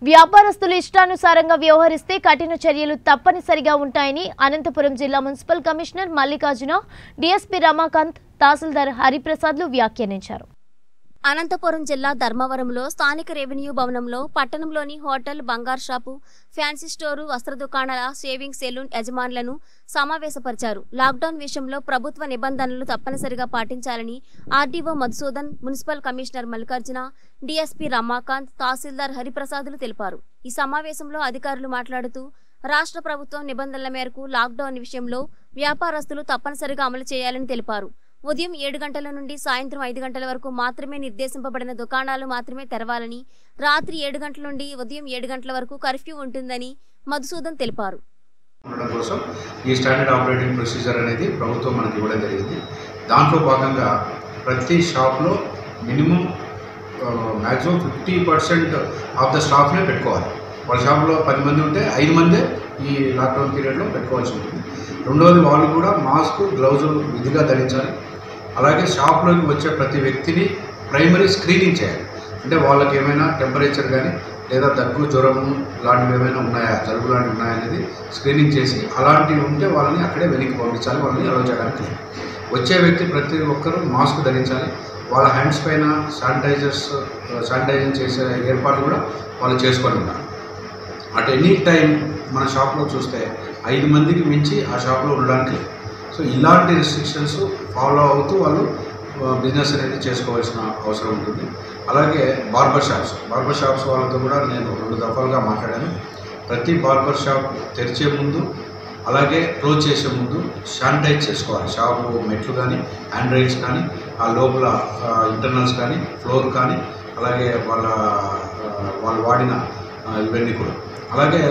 వ్యాపారస్తులు ఇష్టానుసారంగా వ్యవహరిస్తే కఠిన చర్యలు తప్పనిసరిగా ఉంటాయని అనంతపురం జిల్లా municipal commissioner Mallikarjuna DSP Ramakant తహసీల్దార్ హరిప్రసాద్లు వ్యాఖ్యానించారు అనంతపురం జిల్లా ధర్మవరంలో స్థానిక రెవెన్యూ భవనంలో పట్టణంలోని హోటల్ బంగారు షాపు ఫ్యాన్సీ స్టోరు వస్త్ర దుకాణాల షేవింగ్ సెలూన్ యజమానులను సమావేశపరిచారు లాక్డౌన్ విషయంలో ప్రభుత్వ నిబంధనలు తప్పనిసరిగా పాటించాలని RDO Madhusudan municipal commissioner Mallikarjuna DSP Ramakant తహసీల్దార్ హరిప్రసాదులు తెలిపారు ఈ సమావేశంలో అధికారులు మాట్లాడుతూ రాష్ట్ర ప్రభుత్వం నిబంధనల మేరకు లాక్డౌన్ విషయంలో వ్యాపారస్తులు తప్పనిసరిగా అమలు చేయాలని తెలిపారు ఉదయం ఏడు గంటల నుండి సాయంత్రం ఐదు గంటల వరకు మాత్రమే నిర్దేశింపబడిన దుకాణాలు మాత్రమే తెరవాలని రాత్రి ఏడు గంటల నుండి ఉదయం ఏడు గంటల వరకు కర్ఫ్యూ ఉంటుందని మధుసూదన్ తెలిపారు ఉండడం కోసం ఈ స్టాండర్డ్ ఆపరేటింగ్ ప్రొసీజర్ అనేది ప్రభుత్వం మనకి ఇవ్వడం జరిగింది దాంట్లో భాగంగా ప్రతి షాప్లో minimum maximum fifty percent of the స్టాఫ్నే పెట్టుకోవాలి వాళ్ళ షాప్లో పది మంది ఉంటే ఐదు మందే ఈ లాక్డౌన్ పీరియడ్లో పెట్టుకోవాల్సి ఉంటుంది రెండవది వాళ్ళు కూడా మాస్క్ గ్లౌజులు విధిగా ధరించాలి అలాగే షాప్లోకి వచ్చే ప్రతి వ్యక్తిని ప్రైమరీ స్క్రీనింగ్ చేయాలి అంటే వాళ్ళకి ఏమైనా టెంపరేచర్ కానీ లేదా దగ్గు జ్వరము లాంటివి ఏమైనా ఉన్నాయా జలుబు లాంటివి ఉన్నాయా అనేది స్క్రీనింగ్ చేసి అలాంటివి ఉంటే వాళ్ళని అక్కడే వెనక్కి పంపించాలి వాళ్ళని అలౌ చేయడానికి లేదు. వచ్చే వ్యక్తి ప్రతి ఒక్కరూ మాస్క్ ధరించాలి వాళ్ళ హ్యాండ్స్ పైన శానిటైజర్స్ శానిటైజింగ్ చేసే ఏర్పాట్లు కూడా వాళ్ళు చేసుకొని ఉండాలి అట్ ఎనీ టైం మన షాప్లో చూస్తే ఐదు మందికి మించి ఆ షాప్లో ఉండడానికి లేదు. సో ఇలాంటి రిస్ట్రిక్షన్స్ ఫాలో అవుతూ వాళ్ళు బిజినెస్ అనేది చేసుకోవాల్సిన అవసరం ఉంటుంది అలాగే బార్బర్ షాప్స్ బార్బర్ షాప్స్ వాళ్ళతో కూడా నేను రెండు దఫాలుగా మాట్లాడాను ప్రతి బార్బర్ షాప్ తెరిచే ముందు అలాగే క్లోజ్ చేసే ముందు శానిటైజ్ చేసుకోవాలి షాపు మెట్లు కానీ హ్యాండ్ రైల్స్ కానీ ఆ లోపల ఇంటర్నల్స్ కానీ ఫ్లోర్ కానీ అలాగే వాళ్ళ ఆ, వాళ్ళు వాడిన ఆ, ఇవన్నీ కూడా అలాగే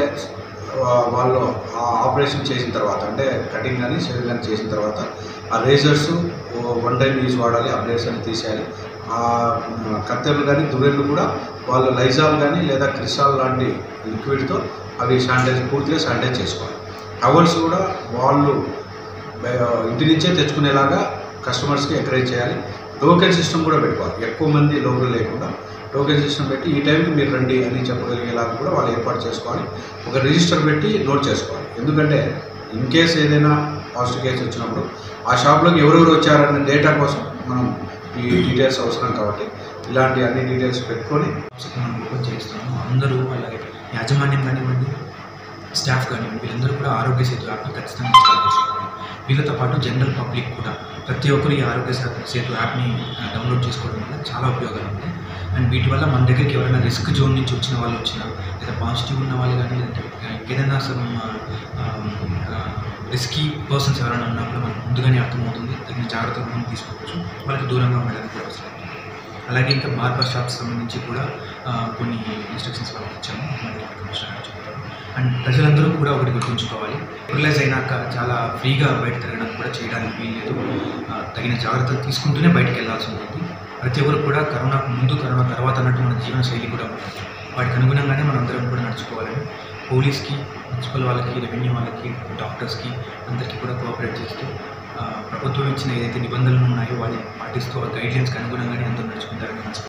ఆ, వాళ్ళు ఆ ఆపరేషన్ చేసిన తర్వాత అంటే కటింగ్ కానీ షేవింగ్ కానీ చేసిన తర్వాత ఆ రేజర్స్ వన్ టైం యూజ్ వాడాలి ఆ బ్లేడ్స్ అని తీసేయాలి ఆ కత్తెరలు కానీ దువ్వెళ్ళు కూడా వాళ్ళు లైజాల్ కానీ లేదా క్రిస్టాల్ లాంటి లిక్విడ్తో అవి శానిటైజ్ పూర్తిగా శానిటైజ్ చేసుకోవాలి టవల్స్ కూడా వాళ్ళు బయ- ఇంటి నుంచే తెచ్చుకునేలాగా కస్టమర్స్కి ఎంకరేజ్ చేయాలి టోకెన్ సిస్టమ్ కూడా పెట్టుకోవాలి ఎక్కువ మంది లోపల లేకుండా టోకెన్ సిస్టమ్ పెట్టి ఈ టైంకి మీరు రండి అని చెప్పగలిగేలాగా కూడా వాళ్ళు ఏర్పాటు చేసుకోవాలి ఒక రిజిస్టర్ పెట్టి నోట్ చేసుకోవాలి ఎందుకంటే ఇన్ కేస్ ఏదైనా పాజిటివ్ కేసు వచ్చినప్పుడు ఆ షాప్లోకి ఎవరెవరు వచ్చారన్న డేటా కోసం మనం ఈ డీటెయిల్స్ అవసరం కాబట్టి ఇలాంటి అన్ని డీటెయిల్స్ పెట్టుకొని షాప్స్కి మనం ఓపెన్ చేస్తున్నాము అందరూ వాళ్ళ యాజమాన్యం కానివ్వండి స్టాఫ్ కానివ్వండి వీళ్ళందరూ కూడా ఆరోగ్య సేతు యాప్ని ఖచ్చితంగా ఇన్స్టాల్ చేసుకోవాలి వీళ్ళతో పాటు జనరల్ పబ్లిక్ కూడా ప్రతి ఒక్కరు ఈ ఆరోగ్య సే- సేతు యాప్ని ఆ, డౌన్లోడ్ చేసుకోవడం వల్ల చాలా ఉపయోగాలు ఉంటాయి అండ్ వీటి వల్ల మన దగ్గరికి ఎవరైనా రిస్క్ జోన్ నుంచి వచ్చిన వాళ్ళు వచ్చినా లేదా పాజిటివ్ ఉన్న వాళ్ళు కానీ లేదంటే ఏదైనా అసలు రిస్కీ పర్సన్స్ ఎవరైనా ఉన్నా కూడా మనకు ముందుగానే అర్థమవుతుంది తగిన జాగ్రత్తలు మనం తీసుకోవచ్చు వాళ్ళకి దూరంగా ఉండడానికి కూడా అవసరం లేదు. అలాగే ఇంకా బార్బర్ షాప్స్ సంబంధించి కూడా ఆ, కొన్ని ఇన్స్ట్రక్షన్స్ వాళ్ళకి ఇచ్చాము మరి కమిషనర్ గారు చెప్తారు అండ్ ప్రజలందరూ కూడా ఒకటి గుర్తుంచుకోవాలి రిలైజ్ అయినాక చాలా ఫ్రీగా బయట తిరగడం కూడా చేయడానికి వీల్లేదు ఆ, తగిన జాగ్రత్తలు తీసుకుంటూనే బయటకు వెళ్ళాల్సి ఉంటుంది ప్రతి ఒక్కరు కూడా కరోనాకు ముందు కరోనా తర్వాత అన్నట్టు మన జీవన శైలి కూడా ఉంటుంది వాటికి అనుగుణంగానే మనం అందరం కూడా నడుచుకోవాలని పోలీస్కి మున్సిపల్ వాళ్ళకి రెవెన్యూ వాళ్ళకి డాక్టర్స్కి అందరికీ కూడా కోఆపరేట్ చేస్తూ ఆ, ప్రభుత్వం ఇచ్చిన ఏదైతే నిబంధనలు ఉన్నాయో వాటిని పాటిస్తూ ఆ గైడ్లైన్స్కి అనుగుణంగానే అందరూ నడుచుకుంటారని మనసు